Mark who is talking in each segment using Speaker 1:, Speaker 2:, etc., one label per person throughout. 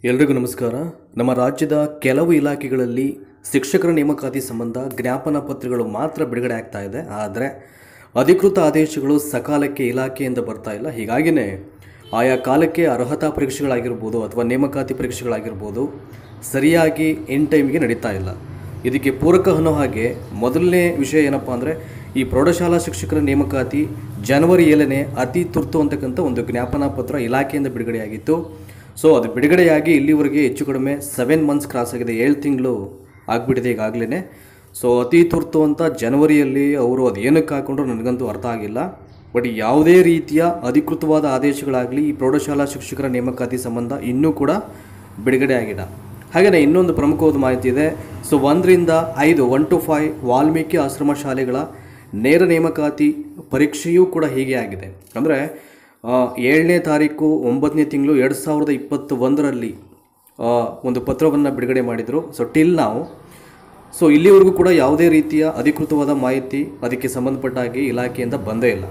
Speaker 1: ಎಲ್ರಿಗೂ ನಮಸ್ಕಾರ ನಮ್ಮ ರಾಜ್ಯದ ಕೆಲವು ಇಲಾಖೆಗಳಲ್ಲಿ ಶಿಕ್ಷಕರ ನೇಮಕಾತಿ ಸಂಬಂಧ ಜ್ಞಾಪನ ಪತ್ರಗಳು ಮಾತ್ರ ಬಿಡುಗಡೆ ಆಗ್ತಾ ಇದೆ ಆದರೆ ಅಧಿಕೃತ ಆದೇಶಗಳು ಸಕಾಲಕ್ಕೆ ಇಲಾಖೆಯಿಂದ ಬರ್ತಾ ಇಲ್ಲ ಹೀಗಾಗಿಯೇ ಆಯಾ ಕಾಲಕ್ಕೆ ಅರ್ಹತಾ ಪರೀಕ್ಷೆಗಳಾಗಿರ್ಬೋದು ಅಥವಾ ನೇಮಕಾತಿ ಪರೀಕ್ಷೆಗಳಾಗಿರ್ಬೋದು ಸರಿಯಾಗಿ ಇನ್ ಟೈಮ್ಗೆ ನಡೀತಾ ಇಲ್ಲ ಇದಕ್ಕೆ ಪೂರಕ ಅನ್ನೋ ಹಾಗೆ ಮೊದಲನೇ ವಿಷಯ ಏನಪ್ಪ ಅಂದರೆ ಈ ಪ್ರೌಢಶಾಲಾ ಶಿಕ್ಷಕರ ನೇಮಕಾತಿ ಜನವರಿ ಏಳನೇ ಅತಿ ತುರ್ತು ಅಂತಕ್ಕಂಥ ಒಂದು ಜ್ಞಾಪನ ಪತ್ರ ಇಲಾಖೆಯಿಂದ ಬಿಡುಗಡೆಯಾಗಿತ್ತು ಸೊ ಅದು ಬಿಡುಗಡೆಯಾಗಿ ಇಲ್ಲಿವರೆಗೆ ಹೆಚ್ಚು ಕಡಿಮೆ ಸೆವೆನ್ ಮಂತ್ಸ್ ಕ್ರಾಸ್ ಆಗಿದೆ ಏಳು ತಿಂಗಳು ಆಗಿಬಿಟ್ಟಿದೆ ಈಗಾಗಲೇ ಸೊ ಅತಿ ತುರ್ತು ಅಂತ ಜನವರಿಯಲ್ಲಿ ಅವರು ಅದು ಏನಕ್ಕೆ ಹಾಕೊಂಡ್ರು ನನಗಂತೂ ಅರ್ಥ ಆಗಿಲ್ಲ ಬಟ್ ಯಾವುದೇ ರೀತಿಯ ಅಧಿಕೃತವಾದ ಆದೇಶಗಳಾಗಲಿ ಈ ಪ್ರೌಢಶಾಲಾ ಶಿಕ್ಷಕರ ನೇಮಕಾತಿ ಸಂಬಂಧ ಇನ್ನೂ ಕೂಡ ಬಿಡುಗಡೆ ಆಗಿಲ್ಲ ಹಾಗೆಯೇ ಇನ್ನೊಂದು ಪ್ರಮುಖವಾದ ಮಾಹಿತಿ ಇದೆ ಸೊ ಒಂದರಿಂದ ಐದು ಒನ್ ಟು ಫೈವ್ ವಾಲ್ಮೀಕಿ ಆಶ್ರಮ ಶಾಲೆಗಳ ನೇರ ನೇಮಕಾತಿ ಪರೀಕ್ಷೆಯೂ ಕೂಡ ಹೀಗೆ ಆಗಿದೆ ಅಂದರೆ ಏಳನೇ ತಾರೀಕು ಒಂಬತ್ತನೇ ತಿಂಗಳು ಎರಡು ಸಾವಿರದ ಇಪ್ಪತ್ತು ಒಂದರಲ್ಲಿ ಆ, ಒಂದು ಪತ್ರವನ್ನು ಬಿಡುಗಡೆ ಮಾಡಿದರು ಸೊ ಟಿಲ್ ನಾವು ಸೊ ಇಲ್ಲಿವರೆಗೂ ಕೂಡ ಯಾವುದೇ ರೀತಿಯ ಅಧಿಕೃತವಾದ ಮಾಹಿತಿ ಅದಕ್ಕೆ ಸಂಬಂಧಪಟ್ಟ ಹಾಗೆ ಇಲಾಖೆಯಿಂದ ಬಂದೇ ಇಲ್ಲ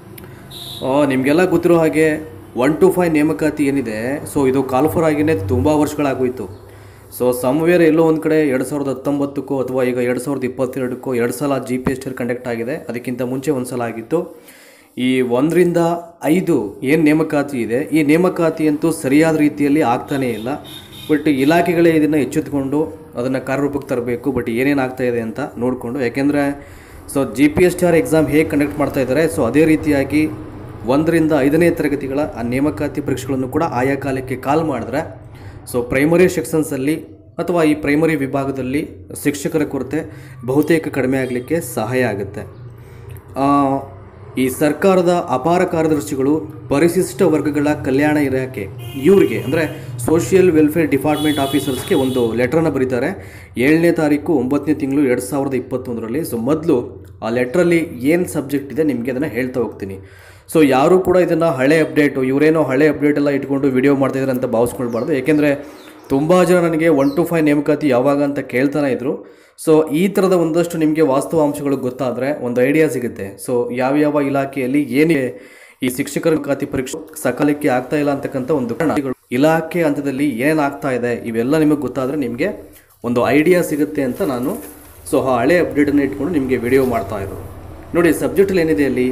Speaker 1: ಆ, ನಿಮಗೆಲ್ಲ ಗೊತ್ತಿರೋ ಹಾಗೆ ಒನ್ ಟು ಫೈವ್ ನೇಮಕಾತಿ ಏನಿದೆ ಸೊ ಇದು ಕಾಲ್ಫರ್ ಆಗಿನೇ ತುಂಬ ವರ್ಷಗಳಾಗೋಯಿತು ಸೊ ಸಮ್ವೇರ್ ಎಲ್ಲೋ ಒಂದು ಕಡೆ ಎರಡು ಸಾವಿರದ ಹತ್ತೊಂಬತ್ತಕ್ಕೋ ಅಥವಾ ಈಗ ಎರಡು ಸಾವಿರದ ಇಪ್ಪತ್ತೆರಡಕ್ಕೋ ಎರಡು ಸಲ G P S T conduct ಆಗಿದೆ ಅದಕ್ಕಿಂತ ಮುಂಚೆ ಒಂದು ಸಲ ಆಗಿತ್ತು ಈ ಒಂದರಿಂದ ಐದು ಏನು ನೇಮಕಾತಿ ಇದೆ ಈ ನೇಮಕಾತಿ ಅಂತೂ ಸರಿಯಾದ ರೀತಿಯಲ್ಲಿ ಆಗ್ತಾನೇ ಇಲ್ಲ ಬಟ್ ಇಲಾಖೆಗಳೇ ಇದನ್ನು ಎಚ್ಚೆತ್ತುಕೊಂಡು ಅದನ್ನು ಕಾರ್ಯರೂಪಕ್ಕೆ ತರಬೇಕು ಬಟ್ ಏನೇನು ಆಗ್ತಾ ಇದೆ ಅಂತ ನೋಡಿಕೊಂಡು ಯಾಕೆಂದರೆ so G P S T R exam ಹೇಗೆ ಕಂಡಕ್ಟ್ ಮಾಡ್ತಾ ಇದ್ದಾರೆ ಸೊ ಅದೇ ರೀತಿಯಾಗಿ ಒಂದರಿಂದ ಐದನೇ ತರಗತಿಗಳ ಆ ನೇಮಕಾತಿ ಪರೀಕ್ಷೆಗಳನ್ನು ಕೂಡ ಆಯಾ ಕಾಲಕ್ಕೆ ಕಾಲ್ ಮಾಡಿದ್ರೆ ಸೊ ಪ್ರೈಮರಿ ಸೆಕ್ಷನ್ಸಲ್ಲಿ ಅಥವಾ ಈ ಪ್ರೈಮರಿ ವಿಭಾಗದಲ್ಲಿ ಶಿಕ್ಷಕರ ಕೊರತೆ ಬಹುತೇಕ ಕಡಿಮೆ ಆಗಲಿಕ್ಕೆ ಸಹಾಯ ಆಗುತ್ತೆ ಆ, ಈ ಸರ್ಕಾರದ ಅಪಾರ ಕಾರ್ಯದರ್ಶಿಗಳು ಪರಿಶಿಷ್ಟ ವರ್ಗಗಳ ಕಲ್ಯಾಣ ಇಲಾಖೆ ಇವರಿಗೆ ಅಂದರೆ ಸೋಷಿಯಲ್ ವೆಲ್ಫೇರ್ ಡಿಪಾರ್ಟ್ಮೆಂಟ್ ಆಫೀಸರ್ಸ್ಗೆ ಒಂದು ಲೆಟ್ರನ್ನ ಬರೀತಾರೆ ಏಳನೇ ತಾರೀಕು ಒಂಬತ್ತನೇ ತಿಂಗಳು ಎರಡು ಸಾವಿರದ ಇಪ್ಪತ್ತೊಂದರಲ್ಲಿ ಸೊ ಮೊದಲು ಆ ಲೆಟ್ರಲ್ಲಿ ಏನು ಸಬ್ಜೆಕ್ಟ್ ಇದೆ ನಿಮಗೆ ಅದನ್ನು ಹೇಳ್ತಾ ಹೋಗ್ತೀನಿ ಸೊ ಯಾರು ಕೂಡ ಇದನ್ನು ಹಳೆ ಅಪ್ಡೇಟು ಇವರೇನೋ ಹಳೆ ಅಪ್ಡೇಟ್ ಎಲ್ಲ ಇಟ್ಕೊಂಡು ವಿಡಿಯೋ ಮಾಡ್ತಾಯಿದ್ದಾರೆ ಅಂತ ಭಾವಿಸ್ಕೊಳ್ಬಾರ್ದು ಏಕೆಂದರೆ ತುಂಬ ಜನ ನನಗೆ ಒನ್ ಟು ಫೈವ್ ನೇಮಕಾತಿ ಯಾವಾಗ ಅಂತ ಕೇಳ್ತಾನೆ ಇದ್ರು ಸೊ ಈ ಥರದ ಒಂದಷ್ಟು ನಿಮಗೆ ವಾಸ್ತವಾಂಶಗಳು ಗೊತ್ತಾದರೆ ಒಂದು ಐಡಿಯಾ ಸಿಗುತ್ತೆ ಸೊ ಯಾವ್ಯಾವ ಇಲಾಖೆಯಲ್ಲಿ ಏನಿದೆ ಈ ಶಿಕ್ಷಕರ ನೇಮಕಾತಿ ಪರೀಕ್ಷೆ ಸಕಾಲಕ್ಕೆ ಆಗ್ತಾ ಇಲ್ಲ ಅಂತಕ್ಕಂಥ ಒಂದು ಕಾರಣಗಳು ಇಲಾಖೆ ಹಂತದಲ್ಲಿ ಏನಾಗ್ತಾ ಇದೆ ಇವೆಲ್ಲ ನಿಮಗೆ ಗೊತ್ತಾದರೆ ನಿಮಗೆ ಒಂದು ಐಡಿಯಾ ಸಿಗುತ್ತೆ ಅಂತ ನಾನು ಸೊ ಆ ಹಳೆ ಅಪ್ಡೇಟನ್ನು ಇಟ್ಕೊಂಡು ನಿಮಗೆ ವಿಡಿಯೋ ಮಾಡ್ತಾ ಇರೋದು ನೋಡಿ ಸಬ್ಜೆಕ್ಟಲ್ಲಿ ಏನಿದೆ ಅಲ್ಲಿ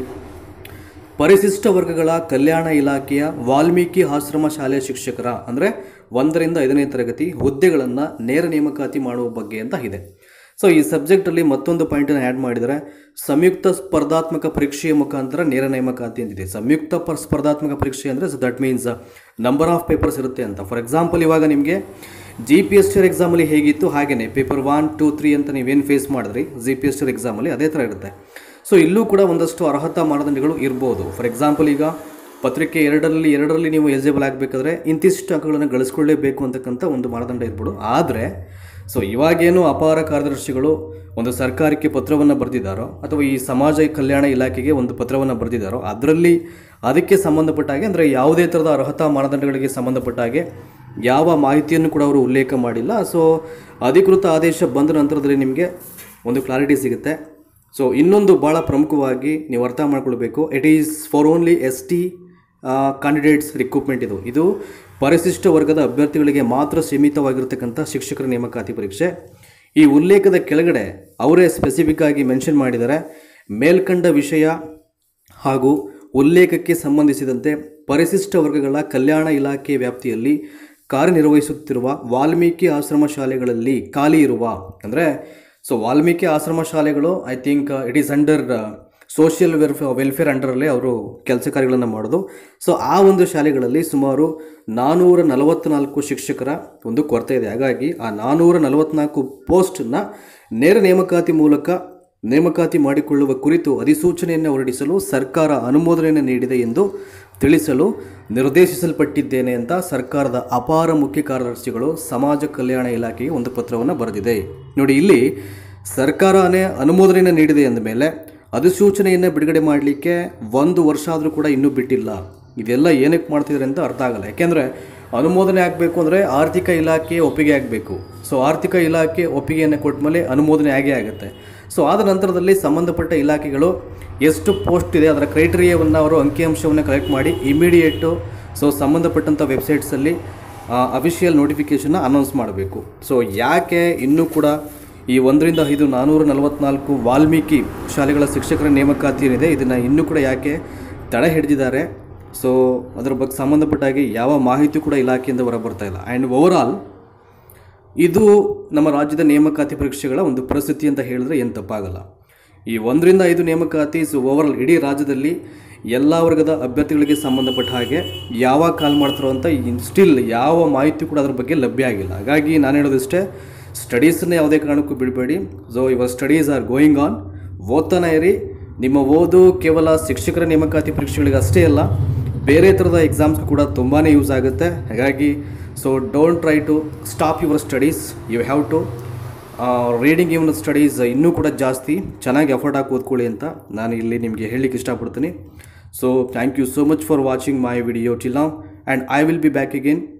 Speaker 1: ಪರಿಶಿಷ್ಟ ವರ್ಗಗಳ ಕಲ್ಯಾಣ ಇಲಾಖೆಯ ವಾಲ್ಮೀಕಿ ಆಶ್ರಮ ಶಾಲೆಯ ಶಿಕ್ಷಕರ ಅಂದರೆ ಒಂದರಿಂದ ಐದನೇ ತರಗತಿ ಹುದ್ದೆಗಳನ್ನು ನೇರ ನೇಮಕಾತಿ ಮಾಡುವ ಬಗ್ಗೆ ಅಂತ ಇದೆ ಸೊ ಈ ಸಬ್ಜೆಕ್ಟಲ್ಲಿ ಮತ್ತೊಂದು ಪಾಯಿಂಟನ್ನು ಆ್ಯಡ್ ಮಾಡಿದರೆ ಸಂಯುಕ್ತ ಸ್ಪರ್ಧಾತ್ಮಕ ಪರೀಕ್ಷೆಯ ಮುಖಾಂತರ ನೇರ ನೇಮಕಾತಿ ಅಂತಿದೆ ಸಂಯುಕ್ತ ಪರ್ ಸ್ಪರ್ಧಾತ್ಮಕ ಪರೀಕ್ಷೆ ಅಂದರೆ so that means number of papers ಇರುತ್ತೆ ಅಂತ ಫಾರ್ ಎಕ್ಸಾಂಪಲ್ ಇವಾಗ ನಿಮಗೆ ಜಿ ಪಿ ಎಸ್ ಟಿ ಎಕ್ಸಾಮಲ್ಲಿ ಹೇಗಿತ್ತು ಹಾಗೆಯೇ ಪೇಪರ್ ಒನ್ ಟು ತ್ರೀ ಅಂತ ನೀವೇನು ಫೇಸ್ ಮಾಡಿದ್ರಿ ಜಿ ಪಿ ಎಸ್ ಟಿ ಎಕ್ಸಾಮಲ್ಲಿ ಅದೇ ಥರ ಇರುತ್ತೆ ಸೊ ಇಲ್ಲೂ ಕೂಡ ಒಂದಷ್ಟು ಅರ್ಹತಾ ಮಾನದಂಡಗಳು ಇರ್ಬೋದು ಫಾರ್ ಎಕ್ಸಾಂಪಲ್ ಈಗ ಪತ್ರಿಕೆ ಎರಡರಲ್ಲಿ ಎರಡರಲ್ಲಿ ನೀವು ಎಲಿಜಿಬಲ್ ಆಗಬೇಕಾದ್ರೆ ಇಂತಿಷ್ಟು ಅಂಕಗಳನ್ನು ಗಳಿಸ್ಕೊಳ್ಳೇಬೇಕು ಅಂತಕ್ಕಂಥ ಒಂದು ಮಾನದಂಡ ಇರ್ಬೋದು ಆದರೆ ಸೊ ಇವಾಗೇನು ಅಪಾರ ಕಾರ್ಯದರ್ಶಿಗಳು ಒಂದು ಸರ್ಕಾರಕ್ಕೆ ಪತ್ರವನ್ನು ಬರೆದಿದ್ದಾರೋ ಅಥವಾ ಈ ಸಮಾಜ ಕಲ್ಯಾಣ ಇಲಾಖೆಗೆ ಒಂದು ಪತ್ರವನ್ನು ಬರೆದಿದ್ದಾರೋ ಅದರಲ್ಲಿ ಅದಕ್ಕೆ ಸಂಬಂಧಪಟ್ಟ ಹಾಗೆ ಅಂದರೆ ಯಾವುದೇ ಥರದ ಅರ್ಹತಾ ಮಾನದಂಡಗಳಿಗೆ ಸಂಬಂಧಪಟ್ಟ ಹಾಗೆ ಯಾವ ಮಾಹಿತಿಯನ್ನು ಕೂಡ ಅವರು ಉಲ್ಲೇಖ ಮಾಡಿಲ್ಲ ಸೊ ಅಧಿಕೃತ ಆದೇಶ ಬಂದ ನಂತರದಲ್ಲಿ ನಿಮಗೆ ಒಂದು ಕ್ಲಾರಿಟಿ ಸಿಗುತ್ತೆ ಸೊ ಇನ್ನೊಂದು ಭಾಳ ಪ್ರಮುಖವಾಗಿ ನೀವು ಅರ್ಥ ಮಾಡ್ಕೊಳ್ಬೇಕು it is for only S T candidates recruitment ಇದು ಇದು ಪರಿಶಿಷ್ಟ ವರ್ಗದ ಅಭ್ಯರ್ಥಿಗಳಿಗೆ ಮಾತ್ರ ಸೀಮಿತವಾಗಿರ್ತಕ್ಕಂಥ ಶಿಕ್ಷಕರ ನೇಮಕಾತಿ ಪರೀಕ್ಷೆ ಈ ಉಲ್ಲೇಖದ ಕೆಳಗಡೆ ಅವರೇ ಸ್ಪೆಸಿಫಿಕ್ ಆಗಿ ಮೆನ್ಷನ್ ಮಾಡಿದ್ದಾರೆ ಮೇಲ್ಕಂಡ ವಿಷಯ ಹಾಗೂ ಉಲ್ಲೇಖಕ್ಕೆ ಸಂಬಂಧಿಸಿದಂತೆ ಪರಿಶಿಷ್ಟ ವರ್ಗಗಳ ಕಲ್ಯಾಣ ಇಲಾಖೆ ವ್ಯಾಪ್ತಿಯಲ್ಲಿ ಕಾರ್ಯನಿರ್ವಹಿಸುತ್ತಿರುವ ವಾಲ್ಮೀಕಿ ಆಶ್ರಮ ಶಾಲೆಗಳಲ್ಲಿ ಖಾಲಿ ಇರುವ ಅಂದರೆ ಸೊ ವಾಲ್ಮೀಕಿ ಆಶ್ರಮ ಶಾಲೆಗಳು I think it is under social welfare welfare ಅಂಡರಲ್ಲಿ ಅವರು ಕೆಲಸ ಕಾರ್ಯಗಳನ್ನು ಮಾಡೋದು ಸೊ ಆ ಒಂದು ಶಾಲೆಗಳಲ್ಲಿ ಸುಮಾರು ನಾನ್ನೂರ ನಲವತ್ತ್ನಾಲ್ಕು ಶಿಕ್ಷಕರ ಒಂದು ಕೊರತೆ ಇದೆ ಹಾಗಾಗಿ ಆ ನಾನ್ನೂರ ನಲವತ್ತ್ನಾಲ್ಕು ಪೋಸ್ಟನ್ನು ನೇರ ನೇಮಕಾತಿ ಮೂಲಕ ನೇಮಕಾತಿ ಮಾಡಿಕೊಳ್ಳುವ ಕುರಿತು ಅಧಿಸೂಚನೆಯನ್ನು ಹೊರಡಿಸಲು ಸರ್ಕಾರ ಅನುಮೋದನೆಯನ್ನು ನೀಡಿದೆ ಎಂದು ತಿಳಿಸಲು ನಿರ್ದೇಶಿಸಲ್ಪಟ್ಟಿದ್ದೇನೆ ಅಂತ ಸರ್ಕಾರದ ಅಪಾರ ಮುಖ್ಯ ಕಾರ್ಯದರ್ಶಿಗಳು ಸಮಾಜ ಕಲ್ಯಾಣ ಇಲಾಖೆಗೆ ಒಂದು ಪತ್ರವನ್ನು ಬರೆದಿದೆ ನೋಡಿ ಇಲ್ಲಿ ಸರ್ಕಾರನೇ ಅನುಮೋದನೆಯನ್ನು ನೀಡಿದೆ ಅಂದ ಮೇಲೆ ಅಧಿಸೂಚನೆಯನ್ನು ಬಿಡುಗಡೆ ಮಾಡಲಿಕ್ಕೆ ಒಂದು ವರ್ಷ ಆದರೂ ಕೂಡ ಇನ್ನೂ ಬಿಟ್ಟಿಲ್ಲ ಇದೆಲ್ಲ ಏನಕ್ಕೆ ಮಾಡ್ತಿದ್ದಾರೆ ಅಂತ ಅರ್ಥ ಆಗಲ್ಲ ಯಾಕೆಂದರೆ ಅನುಮೋದನೆ ಆಗಬೇಕು ಅಂದರೆ ಆರ್ಥಿಕ ಇಲಾಖೆ ಒಪ್ಪಿಗೆ ಆಗಬೇಕು ಸೊ ಆರ್ಥಿಕ ಇಲಾಖೆ ಒಪ್ಪಿಗೆಯನ್ನು ಕೊಟ್ಟ ಮೇಲೆ ಅನುಮೋದನೆ ಆಗೇ ಆಗುತ್ತೆ ಸೊ ಆದ ನಂತರದಲ್ಲಿ ಸಂಬಂಧಪಟ್ಟ ಇಲಾಖೆಗಳು ಎಷ್ಟು ಪೋಸ್ಟ್ ಇದೆ ಅದರ ಕ್ರೈಟೀರಿಯಾವನ್ನು ಅವರು ಅಂಕಿಅಂಶವನ್ನು ಕಲೆಕ್ಟ್ ಮಾಡಿ ಇಮಿಡಿಯೇಟು ಸೊ ಸಂಬಂಧಪಟ್ಟಂಥ ವೆಬ್ಸೈಟ್ಸಲ್ಲಿ ಅಫಿಷಿಯಲ್ ನೋಟಿಫಿಕೇಷನ್ನ ಅನೌನ್ಸ್ ಮಾಡಬೇಕು ಸೊ ಯಾಕೆ ಇನ್ನೂ ಕೂಡ ಈ ಒಂದರಿಂದ ಐದು ನಾನ್ನೂರ ನಲವತ್ನಾಲ್ಕು ವಾಲ್ಮೀಕಿ ಶಾಲೆಗಳ ಶಿಕ್ಷಕರ ನೇಮಕಾತಿ ಏನಿದೆ ಇದನ್ನು ಇನ್ನೂ ಕೂಡ ಯಾಕೆ ತಡೆ ಹಿಡಿದಿದ್ದಾರೆ ಸೊ ಅದರ ಬಗ್ಗೆ ಸಂಬಂಧಪಟ್ಟ ಹಾಗೆ ಯಾವ ಮಾಹಿತಿ ಕೂಡ ಇಲಾಖೆಯಿಂದ ಹೊರಬರ್ತಾ ಇಲ್ಲ ಆ್ಯಂಡ್ ಓವರಾಲ್ ಇದು ನಮ್ಮ ರಾಜ್ಯದ ನೇಮಕಾತಿ ಪರೀಕ್ಷೆಗಳ ಒಂದು ಪರಿಸ್ಥಿತಿ ಅಂತ ಹೇಳಿದ್ರೆ ಏನು ತಪ್ಪಾಗಲ್ಲ ಈ ಒಂದರಿಂದ ಐದು ನೇಮಕಾತಿ ಸೊ ಓವರಾಲ್ ಇಡೀ ರಾಜ್ಯದಲ್ಲಿ ಎಲ್ಲ ವರ್ಗದ ಅಭ್ಯರ್ಥಿಗಳಿಗೆ ಸಂಬಂಧಪಟ್ಟ ಹಾಗೆ ಯಾವಾಗ ಕಾಲ್ ಮಾಡ್ತಾರೋ ಅಂತ ಸ್ಟಿಲ್ ಯಾವ ಮಾಹಿತಿ ಕೂಡ ಅದ್ರ ಬಗ್ಗೆ ಲಭ್ಯ ಆಗಿಲ್ಲ ಹಾಗಾಗಿ ನಾನು ಹೇಳೋದಿಷ್ಟೇ ಸ್ಟಡೀಸನ್ನ ಯಾವುದೇ ಕಾರಣಕ್ಕೂ ಬಿಡಬೇಡಿ so your studies are going on ಓದ್ತಾನೆ ಇರಿ ನಿಮ್ಮ ಓದು ಕೇವಲ ಶಿಕ್ಷಕರ ನೇಮಕಾತಿ ಪರೀಕ್ಷೆಗಳಿಗೆ ಅಷ್ಟೇ ಅಲ್ಲ ಬೇರೆ ಥರದ ಎಕ್ಸಾಮ್ಸ್ಗೂ ಕೂಡ ತುಂಬಾ ಯೂಸ್ ಆಗುತ್ತೆ ಹಾಗಾಗಿ so don't try to stop your studies you have to reading even studies ಇನ್ನೂ ಕೂಡ ಜಾಸ್ತಿ ಚೆನ್ನಾಗಿ ಎಫರ್ಟ್ ಹಾಕಿ ಓದ್ಕೊಳ್ಳಿ ಅಂತ ನಾನು ಇಲ್ಲಿ ನಿಮಗೆ ಹೇಳಲಿಕ್ಕೆ ಇಷ್ಟಪಡ್ತೀನಿ so thank you so much for watching my video till ನಾವು and I will be back again